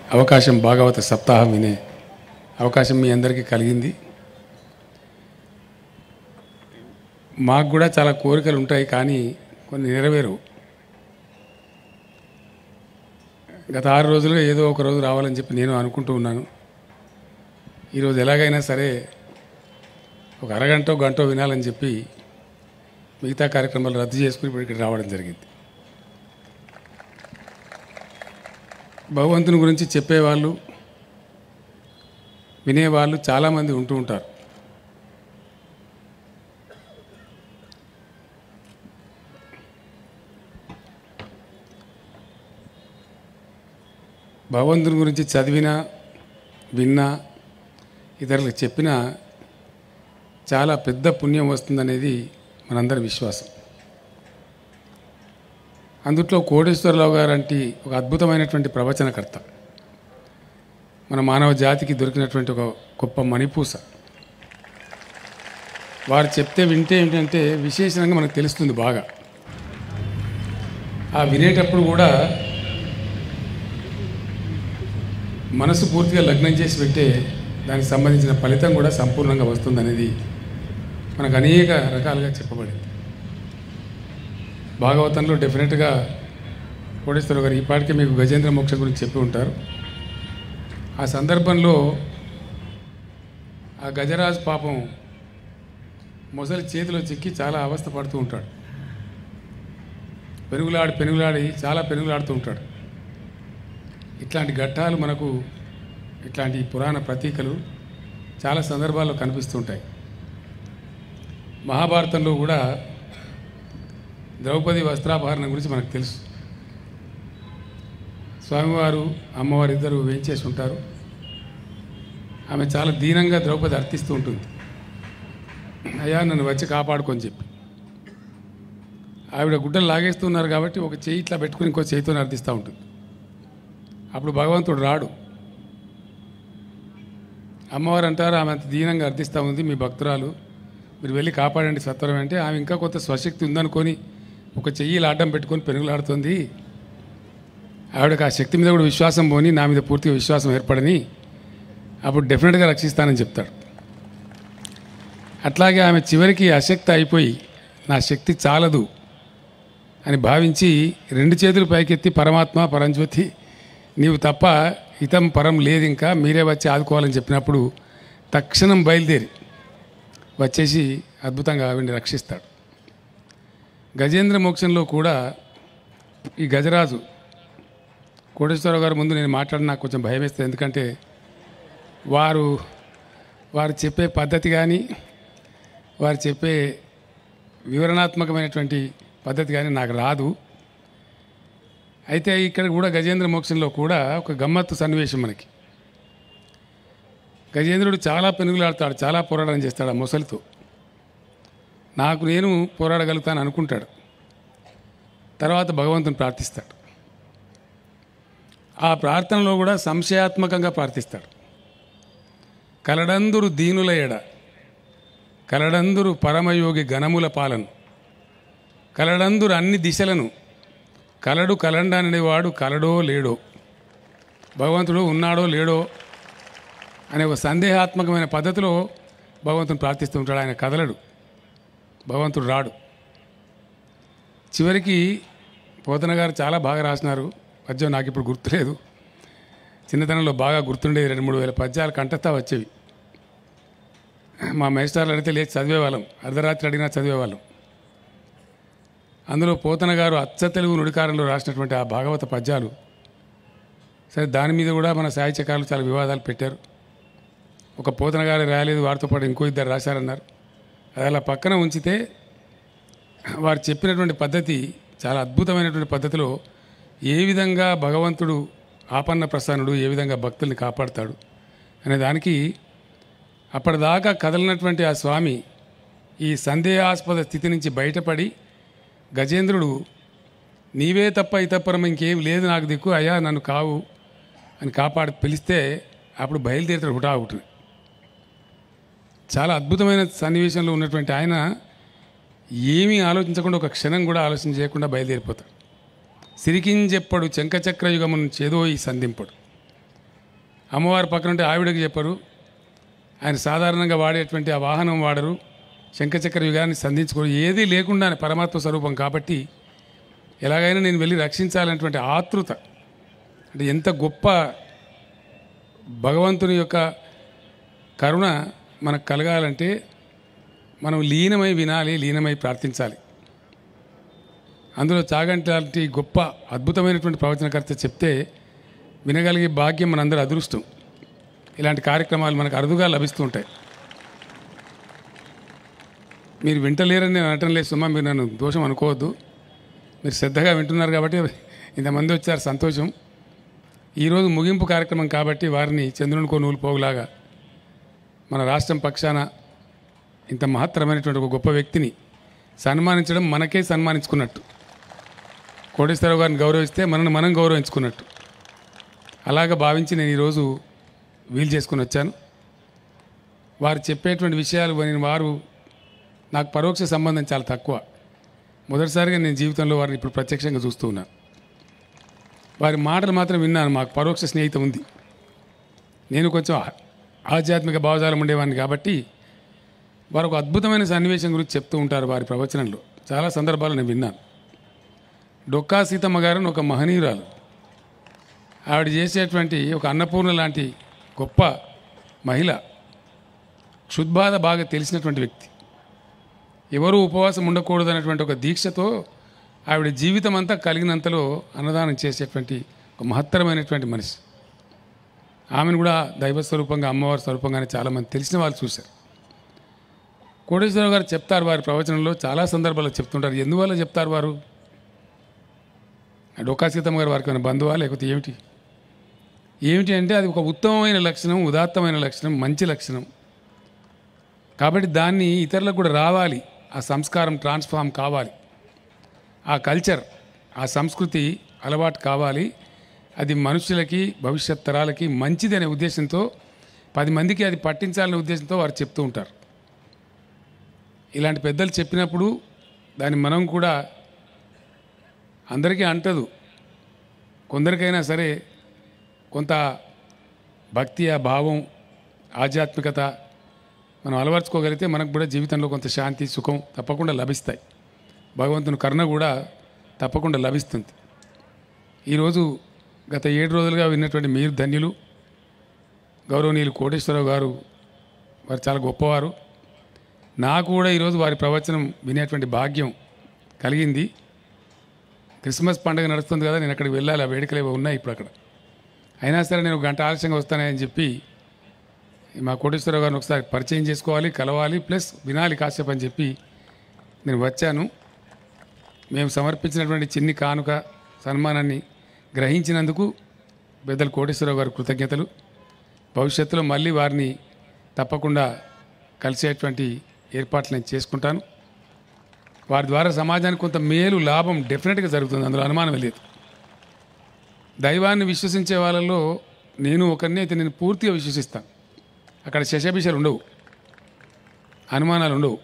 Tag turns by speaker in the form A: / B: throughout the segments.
A: అవకాశం భాగవత సప్తాహం వినే అవకాశం మీ అందరికీ కలిగింది మాకు కూడా చాలా కోరికలు ఉంటాయి కానీ కొన్ని నెరవేరవు గత ఆరు రోజులుగా ఏదో ఒక రోజు రావాలని చెప్పి నేను అనుకుంటూ ఉన్నాను ఈరోజు ఎలాగైనా సరే ఒక అరగంట గంట వినాలని చెప్పి మిగతా కార్యక్రమాలు రద్దు చేసుకుని ఇప్పుడు ఇక్కడ రావడం జరిగింది భగవంతుని గురించి చెప్పేవాళ్ళు వినేవాళ్ళు చాలామంది ఉంటూ ఉంటారు భగవంతుని గురించి చదివినా విన్నా ఇతరులకు చెప్పినా చాలా పెద్ద పుణ్యం వస్తుందనేది మనందరి విశ్వాసం అందుట్లో కోటేశ్వరరావు గారు అంటే ఒక అద్భుతమైనటువంటి ప్రవచనకర్త మన మానవ జాతికి దొరికినటువంటి ఒక గొప్ప మణిపూస వారు చెప్తే వింటే ఏంటంటే విశేషంగా మనకు తెలుస్తుంది బాగా ఆ వినేటప్పుడు కూడా మనసు పూర్తిగా లగ్నం చేసి పెట్టే దానికి సంబంధించిన ఫలితం కూడా సంపూర్ణంగా వస్తుందనేది మనకు అనేక రకాలుగా చెప్పబడింది భాగవతంలో డెఫినెట్గా కోటేశ్వర గారు ఈ పాటికి మీకు గజేంద్ర మోక్ష గురించి చెప్పి ఉంటారు ఆ సందర్భంలో ఆ గజరాజు పాపం మొసలి చేతిలో చిక్కి చాలా అవస్థ పడుతూ ఉంటాడు పెనుగులాడి పెనుగులాడి చాలా పెనుగులాడుతూ ఉంటాడు ఇట్లాంటి ఘట్టాలు మనకు ఇట్లాంటి పురాణ ప్రతీకలు చాలా సందర్భాల్లో కనిపిస్తుంటాయి మహాభారతంలో కూడా ద్రౌపది వస్త్రాపహరణ గురించి మనకు తెలుసు స్వామివారు అమ్మవారు ఇద్దరు వేయించేసి ఉంటారు ఆమె చాలా దీనంగా ద్రౌపది అర్థిస్తూ ఉంటుంది అయ్యా నన్ను వచ్చి కాపాడుకొని చెప్పి ఆవిడ గుడ్డలు లాగేస్తున్నారు కాబట్టి ఒక చేయి ఇట్లా పెట్టుకుని ఇంకో చేయితో అర్థిస్తూ ఉంటుంది అప్పుడు భగవంతుడు రాడు అమ్మవారు అంటారు ఆమె అంత దీనంగా అర్థిస్తూ ఉంది మీ భక్తురాలు మీరు వెళ్ళి కాపాడండి సత్వరం అంటే ఆమె ఇంకా కొంత స్వశక్తి ఉందనుకొని ఒక చెయ్యి ఇలా అడ్డం పెట్టుకొని పెరుగులాడుతుంది ఆవిడకి ఆ శక్తి మీద కూడా విశ్వాసం పోని నా మీద పూర్తిగా విశ్వాసం ఏర్పడని అప్పుడు డెఫినెట్గా రక్షిస్తానని చెప్తాడు అట్లాగే ఆమె చివరికి అశక్తి అయిపోయి నా శక్తి చాలదు అని భావించి రెండు చేతులు పైకెత్తి పరమాత్మ పరంజ్యోతి నీవు తప్ప హితం పరం లేదు ఇంకా మీరే వచ్చి ఆదుకోవాలని చెప్పినప్పుడు తక్షణం బయలుదేరి వచ్చేసి అద్భుతంగా ఆవిడ్ని రక్షిస్తాడు గజేంద్ర మోక్షంలో కూడా ఈ గజరాజు కోటేశ్వరరావు గారి ముందు నేను మాట్లాడిన నాకు కొంచెం భయం వేస్తుంది ఎందుకంటే వారు వారు చెప్పే పద్ధతి కానీ వారు చెప్పే వివరణాత్మకమైనటువంటి పద్ధతి కానీ నాకు రాదు అయితే ఇక్కడ కూడా గజేంద్ర మోక్షంలో కూడా ఒక గమ్మత్తు సన్నివేశం మనకి గజేంద్రుడు చాలా పెనుగులాడతాడు చాలా పోరాటం చేస్తాడు ఆ మొసలితో నాకు నేను పోరాడగలుగుతాను అనుకుంటాడు తర్వాత భగవంతుని ప్రార్థిస్తాడు ఆ ప్రార్థనలో కూడా సంశయాత్మకంగా ప్రార్థిస్తాడు కలడందురు దీనుల ఎడ కలడందురు పరమయోగి గణముల పాలను కలడందురు అన్ని దిశలను కలడు కలండనేవాడు కలడో లేడో భగవంతుడు ఉన్నాడో లేడో అనే ఒక సందేహాత్మకమైన పద్ధతిలో భగవంతుని ప్రార్థిస్తూ ఉంటాడు ఆయన కదలడు భగవంతుడు రాడు చివరికి పోతన గారు చాలా బాగా రాసినారు పద్యం నాకు ఇప్పుడు గుర్తులేదు చిన్నతనంలో బాగా గుర్తుండేది రెండు మూడు వేల పద్యాలు కంటస్తా వచ్చేవి మా మేస్టార్లు అడిగితే లేచి చదివేవాళ్ళం అర్ధరాత్రి అడిగినా చదివేవాళ్ళం అందులో పోతన గారు అచ్చ తెలుగు నుడికారంలో రాసినటువంటి ఆ భాగవత పద్యాలు సరే దాని మీద కూడా మన సాహిత్యకారులు చాలా వివాదాలు పెట్టారు ఒక పోతన గారు రాయలేదు వారితో పాటు ఇంకో ఇద్దరు రాశారన్నారు అది అలా పక్కన ఉంచితే వారు చెప్పినటువంటి పద్ధతి చాలా అద్భుతమైనటువంటి పద్ధతిలో ఏ విధంగా భగవంతుడు ఆపన్న ప్రసన్నుడు ఏ విధంగా భక్తుల్ని కాపాడుతాడు అనే దానికి అప్పటిదాకా కదలినటువంటి ఆ స్వామి ఈ సందేహాస్పద స్థితి నుంచి బయటపడి గజేంద్రుడు నీవే తప్ప ఇతప్పరం ఇంకేం లేదు నాకు దిక్కు అయ్యా నన్ను కావు అని కాపాడి పిలిస్తే అప్పుడు బయలుదేరుతాడు హుటా హుటు చాలా అద్భుతమైన సన్నివేశంలో ఉన్నటువంటి ఆయన ఏమీ ఆలోచించకుండా ఒక క్షణం కూడా ఆలోచన చేయకుండా బయలుదేరిపోతాడు సిరికించెప్పడు చెంకచక్ర యుగమును చేదో ఈ సంధింపడు అమ్మవారి పక్కన ఉంటే ఆవిడకి చెప్పరు ఆయన సాధారణంగా వాడేటువంటి ఆ వాహనం వాడరు శంఖచక్ర యుగాన్ని సంధించుకోరు ఏదీ లేకుండా పరమాత్మ స్వరూపం కాబట్టి ఎలాగైనా నేను వెళ్ళి రక్షించాలనేటువంటి ఆతృత అంటే ఎంత గొప్ప భగవంతుని యొక్క కరుణ మనకు కలగాలంటే మనం లీనమై వినాలి లీనమై ప్రార్థించాలి అందులో చాగంటి లాంటి గొప్ప అద్భుతమైనటువంటి ప్రవచనకర్త చెప్తే వినగలిగే భాగ్యం మనందరి అదృష్టం ఇలాంటి కార్యక్రమాలు మనకు అరుదుగా లభిస్తూ ఉంటాయి మీరు వింటలేరని నేను అనటం లేదు సుమా మీరు నన్ను దోషం అనుకోవద్దు మీరు శ్రద్ధగా వింటున్నారు కాబట్టి ఇంతమంది వచ్చారు సంతోషం ఈరోజు ముగింపు కార్యక్రమం కాబట్టి వారిని చంద్రుని కొనుగోలు పోగులాగా మన రాష్ట్రం పక్షాన ఇంత మహత్తరమైనటువంటి ఒక గొప్ప వ్యక్తిని సన్మానించడం మనకే సన్మానించుకున్నట్టు కోటేశ్వరరావు గారిని గౌరవిస్తే మనల్ని మనం గౌరవించుకున్నట్టు అలాగ భావించి నేను ఈరోజు వీలు చేసుకుని వచ్చాను వారు చెప్పేటువంటి విషయాలు నేను వారు నాకు పరోక్ష సంబంధం చాలా తక్కువ మొదటిసారిగా నేను జీవితంలో వారిని ఇప్పుడు ప్రత్యక్షంగా చూస్తూ ఉన్నాను వారి మాటలు మాత్రం విన్నాను మాకు పరోక్ష స్నేహితం ఉంది నేను కొంచెం ఆ- ఆధ్యాత్మిక భావజాలం ఉండేవాడిని కాబట్టి వారు ఒక అద్భుతమైన సన్నివేశం గురించి చెప్తూ ఉంటారు వారి ప్రవచనంలో చాలా సందర్భాలు నేను విన్నాను డొక్కా సీతమ్మ గారిని ఒక మహనీయురాలు ఆవిడ చేసేటువంటి ఒక అన్నపూర్ణ లాంటి గొప్ప మహిళ క్షుద్బాధ బాగా తెలిసినటువంటి వ్యక్తి ఎవరు ఉపవాసం ఉండకూడదు అనేటువంటి ఒక దీక్షతో ఆవిడ జీవితం అంతా కలిగినంతలో అన్నదానం చేసేటువంటి ఒక మహత్తరమైనటువంటి మనిషి ఆమెను కూడా దైవ స్వరూపంగా అమ్మవారి స్వరూపంగానే చాలామంది తెలిసిన వాళ్ళు చూశారు కోటేశ్వరరావు గారు చెప్తారు వారి ప్రవచనంలో చాలా సందర్భాల్లో చెప్తుంటారు ఎందువల్ల చెప్తారు వారు డొక్కా సీతమ్మ గారు వారికి ఏమైనా బంధువా లేకపోతే ఏమిటి ఏమిటి అంటే అది ఒక ఉత్తమమైన లక్షణం ఉదాత్తమైన లక్షణం మంచి లక్షణం కాబట్టి దాన్ని ఇతరులకు కూడా రావాలి ఆ సంస్కారం ట్రాన్స్ఫార్మ్ కావాలి ఆ కల్చర్ ఆ సంస్కృతి అలవాటు కావాలి అది మనుషులకి భవిష్యత్ తరాలకి మంచిది అనే ఉద్దేశంతో పది మందికి అది పట్టించాలనే ఉద్దేశంతో వారు చెప్తూ ఉంటారు ఇలాంటి పెద్దలు చెప్పినప్పుడు దాన్ని మనం కూడా అందరికీ అంటదు కొందరికైనా సరే కొంత భక్తి ఆ భావం ఆధ్యాత్మికత మనం అలవర్చుకోగలిగితే మనకు కూడా జీవితంలో కొంత శాంతి సుఖం తప్పకుండా లభిస్తాయి భగవంతుని కరుణ కూడా తప్పకుండా లభిస్తుంది ఈరోజు గత ఏడు రోజులుగా విన్నటువంటి మీరు ధన్యులు గౌరవనీయులు కోటేశ్వరరావు గారు వారు చాలా గొప్పవారు నాకు కూడా ఈరోజు వారి ప్రవచనం వినేటువంటి భాగ్యం కలిగింది క్రిస్మస్ పండుగ నడుస్తుంది కదా నేను అక్కడికి వెళ్ళాలి ఆ వేడుకలు ఏవో ఉన్నాయి ఇప్పుడు అక్కడ అయినా సరే నేను ఒక గంట ఆలస్యంగా వస్తానని చెప్పి మా కోటేశ్వరరావు గారిని ఒకసారి పరిచయం చేసుకోవాలి కలవాలి ప్లస్ వినాలి కాసేపు అని చెప్పి నేను వచ్చాను మేము సమర్పించినటువంటి చిన్ని కానుక సన్మానాన్ని గ్రహించినందుకు పెద్దలు కోటేశ్వరరావు గారి కృతజ్ఞతలు భవిష్యత్తులో మళ్ళీ వారిని తప్పకుండా కలిసేటువంటి ఏర్పాట్లు నేను చేసుకుంటాను వారి ద్వారా సమాజానికి కొంత మేలు లాభం డెఫినెట్గా జరుగుతుంది అందులో అనుమానం లేదు దైవాన్ని విశ్వసించే వాళ్ళలో నేను ఒకరిని అయితే నేను పూర్తిగా విశ్వసిస్తాను అక్కడ శశభిషలు ఉండవు అనుమానాలు ఉండవు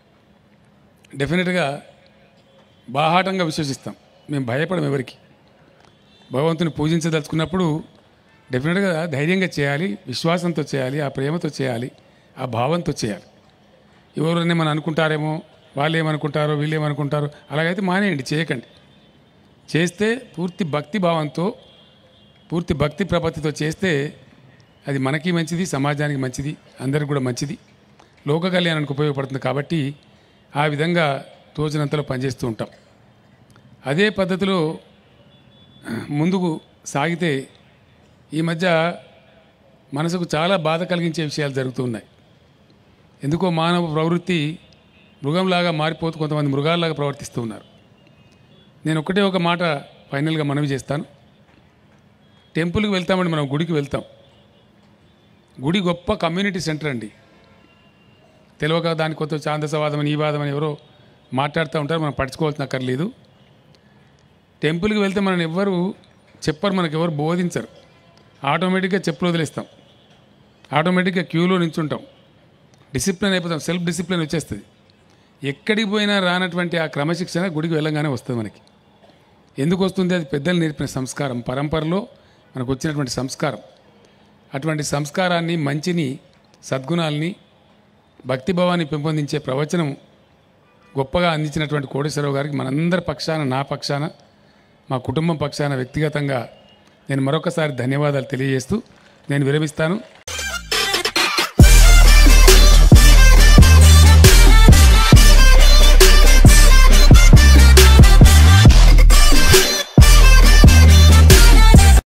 A: డెఫినెట్గా బాహాటంగా విశ్వసిస్తాం మేము భయపడం ఎవరికి భగవంతుని పూజించదలుచుకున్నప్పుడు డెఫినెట్గా ధైర్యంగా చేయాలి విశ్వాసంతో చేయాలి ఆ ప్రేమతో చేయాలి ఆ భావంతో చేయాలి ఎవరన్నా మనం అనుకుంటారేమో వాళ్ళు ఏమనుకుంటారో వీళ్ళు ఏమనుకుంటారో అలాగైతే మానేయండి చేయకండి చేస్తే పూర్తి భక్తి భావంతో పూర్తి భక్తి ప్రపత్తితో చేస్తే అది మనకి మంచిది సమాజానికి మంచిది అందరికి కూడా మంచిది లోక కళ్యాణానికి ఉపయోగపడుతుంది కాబట్టి ఆ విధంగా తోచినంతలో పనిచేస్తూ ఉంటాం అదే పద్ధతిలో ముందుకు సాగితే ఈ మధ్య మనసుకు చాలా బాధ కలిగించే విషయాలు జరుగుతూ ఉన్నాయి ఎందుకో మానవ ప్రవృత్తి మృగంలాగా మారిపోతూ కొంతమంది మృగాల్లాగా ప్రవర్తిస్తూ ఉన్నారు నేను ఒకటే ఒక మాట ఫైనల్గా మనవి చేస్తాను టెంపుల్కి వెళ్తామండి మనం గుడికి వెళ్తాం గుడి గొప్ప కమ్యూనిటీ సెంటర్ అండి తెలియక దాని కొత్త ఛాందసవాదం అని ఈ వాదం అని ఎవరో మాట్లాడుతూ ఉంటారు మనం పట్టించుకోవాల్సిన అక్కర్లేదు టెంపుల్కి వెళ్తే మనం ఎవ్వరు చెప్పరు మనకు ఎవరు బోధించరు ఆటోమేటిక్గా చెప్పులు వదిలేస్తాం ఆటోమేటిక్గా క్యూలో నించుంటాం డిసిప్లిన్ అయిపోతాం సెల్ఫ్ డిసిప్లిన్ వచ్చేస్తుంది ఎక్కడికి పోయినా రానటువంటి ఆ క్రమశిక్షణ గుడికి వెళ్ళంగానే వస్తుంది మనకి ఎందుకు వస్తుంది అది పెద్దలు నేర్పిన సంస్కారం పరంపరలో మనకు వచ్చినటువంటి సంస్కారం అటువంటి సంస్కారాన్ని మంచిని సద్గుణాల్ని భక్తిభావాన్ని పెంపొందించే ప్రవచనం గొప్పగా అందించినటువంటి కోటేశ్వరరావు గారికి మనందరి పక్షాన నా పక్షాన మా కుటుంబం పక్షాన వ్యక్తిగతంగా నేను మరొకసారి ధన్యవాదాలు తెలియజేస్తూ నేను విరమిస్తాను